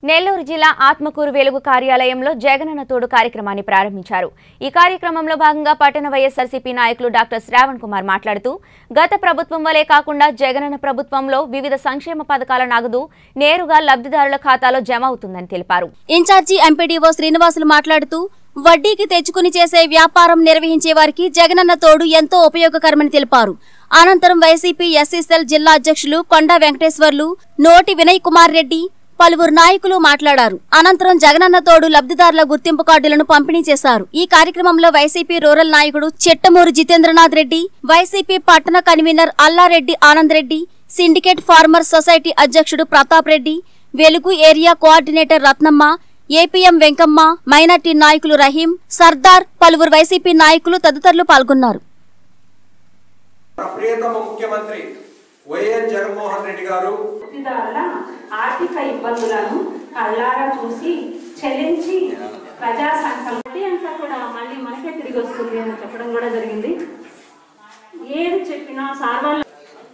నెల్లూరు జిల్లా ఆత్మకూరు వెలుగు కార్యాలయంలో జగనన్న తోడు కార్యక్రమాన్ని ప్రారంభించారు ఈ కార్యక్రమంలో భాగంగా పట్టణ వైఎస్ఆర్సీపీ నాయకులు డాక్టర్ శ్రావణ్ కుమార్ మాట్లాడుతూ గత ప్రభుత్వం వలె కాకుండా జగనన్న ప్రభుత్వంలో వివిధ సంక్షేమ పథకాల నగదు నేరుగా లబ్ధిదారుల ఖాతాలో జమ అవుతుందని తెలిపారు ఇన్ఛార్జి ఎంపీడీఓ శ్రీనివాసులు మాట్లాడుతూ వడ్డీకి తెచ్చుకుని చేసే వ్యాపారం నిర్వహించే వారికి జగనన్న తోడు ఎంతో ఉపయోగకరమని తెలిపారు అనంతరం వైసీపీ ఎస్సీసెల్ జిల్లా అధ్యక్షులు కొండా వెంకటేశ్వర్లు నోటి వినయ్ కుమార్ రెడ్డి పలువురు నాయకులు మాట్లాడారు అనంతరం జగనన్న తోడు లబ్ధిదారుల గుర్తింపు కార్డులను పంపిణీ చేశారు ఈ కార్యక్రమంలో వైసీపీ రూరల్ నాయకుడు చిట్టమూరు జితేంద్రనాథ్ రెడ్డి వైసీపీ పట్టణ convener Allareddy Anand Reddy syndicate farmer society అధ్యక్షుడు Pratap Reddy Velugu area coordinator Ratnamma APM Venkamma minority నాయకులు రహీం సర్దార్ పలువురు వైసీపీ నాయకులు తదితరులు పాల్గొన్నారు మన ప్రియతమ ముఖ్యమంత్రి వైఎస్ జగన్మోహన్ రెడ్డి గారు లబ్ధిదారుల ఆర్థిక ఇబ్బందులను కళ్ళారా చూసి చెల్లించి ప్రజా సంకల్పం అంతా కూడా మళ్ళీ మనకే తిరిగి వస్తుంది అని చెప్పడం కూడా జరిగింది ఏది చెప్పినా సార్ వాళ్ళు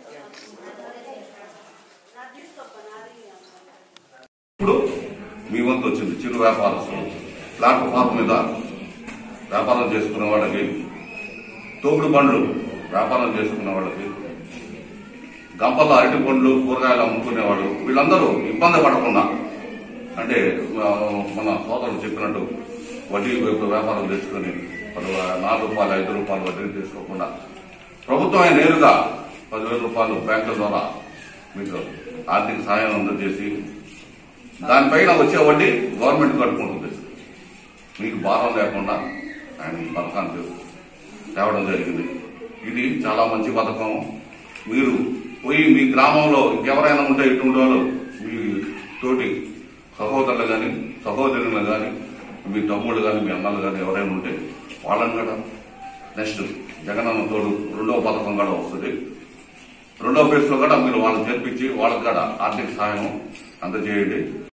ఇప్పుడు మీ వంతు వచ్చింది చిరు వ్యాపారస్తులు ప్లాట్ఫామ్ మీద వ్యాపారం చేసుకునే వాళ్ళకి తోపుడు బండ్లు వ్యాపారం చేసుకునే వాళ్ళకి గంపల్లో అరటి పండ్లు కూరగాయలు అమ్ముకునేవాళ్ళు వీళ్ళందరూ ఇబ్బంది పడకుండా అంటే ఆ, మన సోదరుడు చెప్పినట్టు వడ్డీ వైపు వ్యాపారం తెచ్చుకొని పది నాలుగు రూపాయలు ఐదు రూపాయలు వడ్డీ తీసుకోకుండా ప్రభుత్వమే నేరుగా పదివేల రూపాయలు బ్యాంకుల ద్వారా మీకు ఆర్థిక సహాయం అందజేసి దానిపైన వచ్చే వడ్డీ గవర్నమెంట్ కట్టుకుంటుంది మీకు భారం లేకుండా ఆయన ఈ పథకాన్ని తేవడం జరిగింది ఇది చాలా మంచి పథకం మీరు పోయి మీ గ్రామంలో ఇంకెవరైనా ఉంటే ఇటువంటి వాళ్ళు మీ తోటి సహోదరులు కానీ సహోదరులు కానీ మీ తమ్ముళ్ళు కానీ మీ అన్నలు కానీ ఎవరైనా ఉంటే వాళ్ళని కూడా నెక్స్ట్ జగనన్న తోడు రెండో పథకం కూడా వస్తుంది రెండో ఫేజ్ లో కూడా మీరు వాళ్ళని చేర్పించి వాళ్ళకి కూడా ఆర్థిక సహాయం అందజేయండి